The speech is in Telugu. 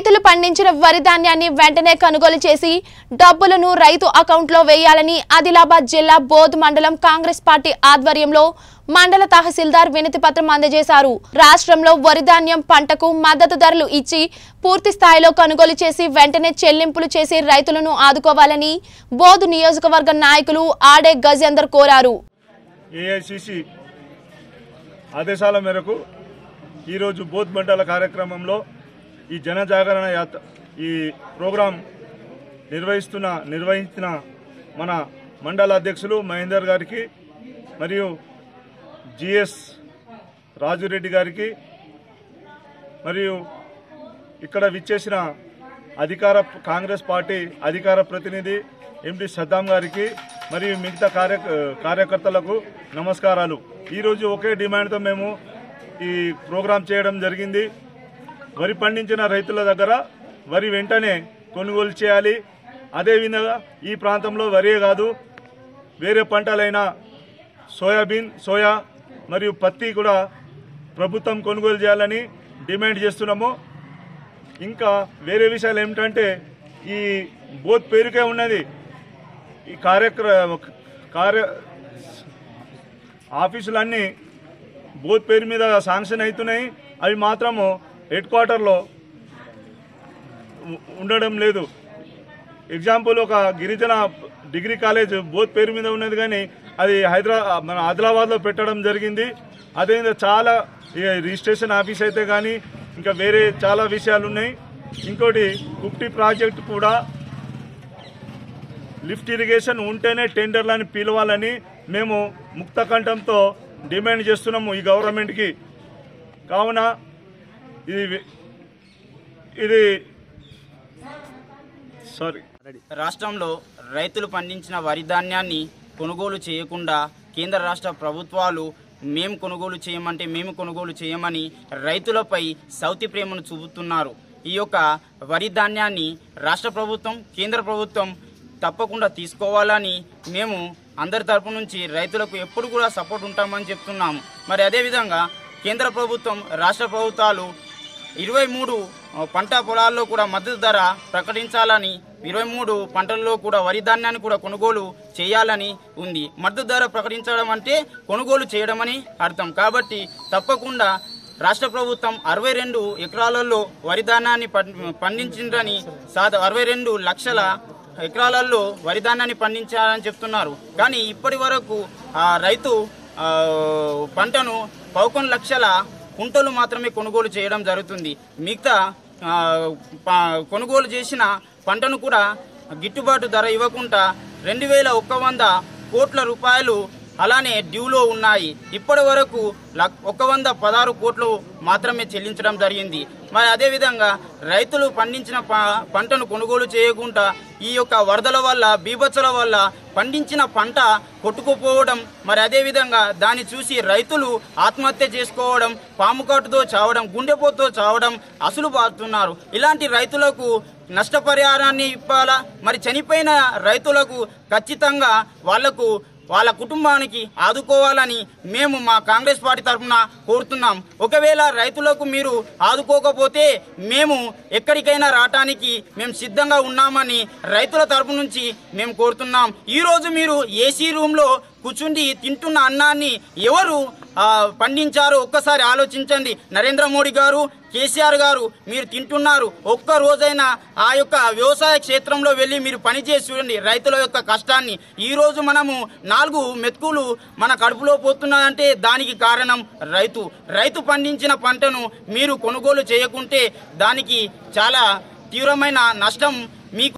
రైతులు పండించిన వరి ధాన్యాన్ని వెంటనే కొనుగోలు చేసి డబ్బులను రైతు అకౌంట్లో వేయాలని ఆదిలాబాద్ జిల్లా బోధ్ మండలం కాంగ్రెస్ పార్టీ ఆధ్వర్యంలో మండల తహసీల్దార్ వినతి పత్రం అందజేశారు రాష్ట్రంలో వరి ధాన్యం పంటకు మద్దతు ధరలు ఇచ్చి పూర్తి స్థాయిలో కొనుగోలు చేసి వెంటనే చెల్లింపులు చేసి రైతులను ఆదుకోవాలని బోధ్ నియోజకవర్గ నాయకులు ఆడే గజేందర్ కోరారు ఏఐసిసి ఆదేశాల మేరకు ఈరోజు బోధ్ మండల కార్యక్రమంలో ఈ జన జాగరణ యాత్ర ఈ ప్రోగ్రాం నిర్వహిస్తున్న నిర్వహించిన మన మండల అధ్యక్షులు మహేందర్ గారికి మరియు జిఎస్ రాజురెడ్డి గారికి మరియు ఇక్కడ విచ్చేసిన అధికార కాంగ్రెస్ పార్టీ అధికార ప్రతినిధి ఎంపీ సద్దాం గారికి మరియు మిగతా కార్య కార్యకర్తలకు నమస్కారాలు ఈరోజు ఒకే డిమాండ్తో మేము ఈ ప్రోగ్రాం చేయడం జరిగింది వరి పండించిన రైతుల దగ్గర వరి వెంటనే కొనుగోలు చేయాలి అదేవిధంగా ఈ ప్రాంతంలో వరే కాదు వేరే పంటలైన సోయాబీన్ సోయా మరియు పత్తి కూడా ప్రభుత్వం కొనుగోలు చేయాలని డిమాండ్ చేస్తున్నాము ఇంకా వేరే విషయాలు ఏమిటంటే ఈ బోత్ పేరుకే ఉన్నది ఈ కార్యక్రమ కార్య ఆఫీసులన్నీ బోత్ పేరు మీద శాంక్షన్ అవుతున్నాయి అవి మాత్రము హెడ్ క్వార్టర్లో ఉ- ఉండడం లేదు ఎగ్జాంపుల్ ఒక గిరిజన డిగ్రీ కాలేజ్ బోత్ పేరు మీద ఉన్నది కానీ అది హైదరా మన ఆదిలాబాద్లో పెట్టడం జరిగింది అదే చాలా ఈ రిజిస్ట్రేషన్ ఆఫీస్ అయితే కానీ ఇంకా వేరే చాలా విషయాలు ఉన్నాయి ఇంకోటి కుప్టి ప్రాజెక్ట్ కూడా లిఫ్ట్ ఇరిగేషన్ ఉంటేనే టెండర్లని పిలవాలని మేము ముక్తకంఠంతో డిమాండ్ చేస్తున్నాము ఈ గవర్నమెంట్కి కావున ఇది ఇది సారీ రాష్ట్రంలో రైతులు పండించిన వరి ధాన్యాన్ని కొనుగోలు చేయకుండా కేంద్ర రాష్ట్ర ప్రభుత్వాలు మేము కొనుగోలు చేయమంటే మేము కొనుగోలు చేయమని రైతులపై సౌతి ప్రేమను చూపుతున్నారు ఈ యొక్క వరి ధాన్యాన్ని రాష్ట్ర ప్రభుత్వం కేంద్ర ప్రభుత్వం తప్పకుండా తీసుకోవాలని మేము అందరి తరపు నుంచి రైతులకు ఎప్పుడు కూడా సపోర్ట్ ఉంటామని చెప్తున్నాము మరి అదేవిధంగా కేంద్ర ప్రభుత్వం రాష్ట్ర ప్రభుత్వాలు ఇరవై మూడు పంట పొలాల్లో కూడా మద్దతు ధర ప్రకటించాలని ఇరవై మూడు పంటల్లో కూడా వరి ధాన్యాన్ని కూడా కొనుగోలు చేయాలని ఉంది మద్దతు ధర ప్రకటించడం అంటే కొనుగోలు చేయడమని అర్థం కాబట్టి తప్పకుండా రాష్ట్ర ప్రభుత్వం అరవై రెండు ఎకరాలలో వరి ధాన్యాన్ని పం- పండించిందని సాధ అరవై రెండు లక్షల ఎకరాలలో వరి ధాన్యాన్ని పండించాలని చెప్తున్నారు కానీ ఇప్పటి వరకు ఆ రైతు ఆ, పంటను పదకొండు లక్షల కుంటలు మాత్రమే కొనుగోలు చేయడం జరుగుతుంది మిగతా ఆ, ప- కొనుగోలు చేసిన పంటను కూడా గిట్టుబాటు ధర ఇవ్వకుండా రెండు వేల ఒక్క వంద కోట్ల రూపాయలు అలానే డ్యూలో ఉన్నాయి ఇప్పటి వరకు లక్- ఒక వంద పదహారు కోట్లు మాత్రమే చెల్లించడం జరిగింది మరి అదేవిధంగా రైతులు పండించిన ప- పంటను కొనుగోలు చేయకుండా ఈ యొక్క వరదల వల్ల బీభత్సల వల్ల పండించిన పంట కొట్టుకుపోవడం మరి అదేవిధంగా దాన్ని చూసి రైతులు ఆత్మహత్య చేసుకోవడం పాము కాటుతో చావడం గుండెపోతుతో చావడం అసలు బాగుతున్నారు ఇలాంటి రైతులకు నష్టపరిహారాన్ని ఇవ్వాలా మరి చనిపోయిన రైతులకు ఖచ్చితంగా వాళ్లకు వాళ్ళ కుటుంబానికి ఆదుకోవాలని మేము మా కాంగ్రెస్ పార్టీ తరఫున కోరుతున్నాం ఒకవేళ రైతులకు మీరు ఆదుకోకపోతే మేము ఎక్కడికైనా రావటానికి మేము సిద్ధంగా ఉన్నామని రైతుల తరపు నుంచి మేము కోరుతున్నాం ఈ రోజు మీరు ఏసీ రూమ్లో కూర్చుండి తింటున్న అన్నాన్ని ఎవరు ఆ, పండించారో ఒక్కసారి ఆలోచించండి నరేంద్ర మోడీ గారు కేసీఆర్ గారు మీరు తింటున్నారు ఒక్క రోజైనా ఆ యొక్క వ్యవసాయ క్షేత్రంలో వెళ్ళి మీరు పని చేసి చూడండి రైతుల యొక్క కష్టాన్ని ఈ రోజు మనము నాలుగు మెతుకులు మన కడుపులో పోతున్నదంటే దానికి కారణం రైతు రైతు పండించిన పంటను మీరు కొనుగోలు చేయకుంటే దానికి చాలా తీవ్రమైన నష్టం మీకు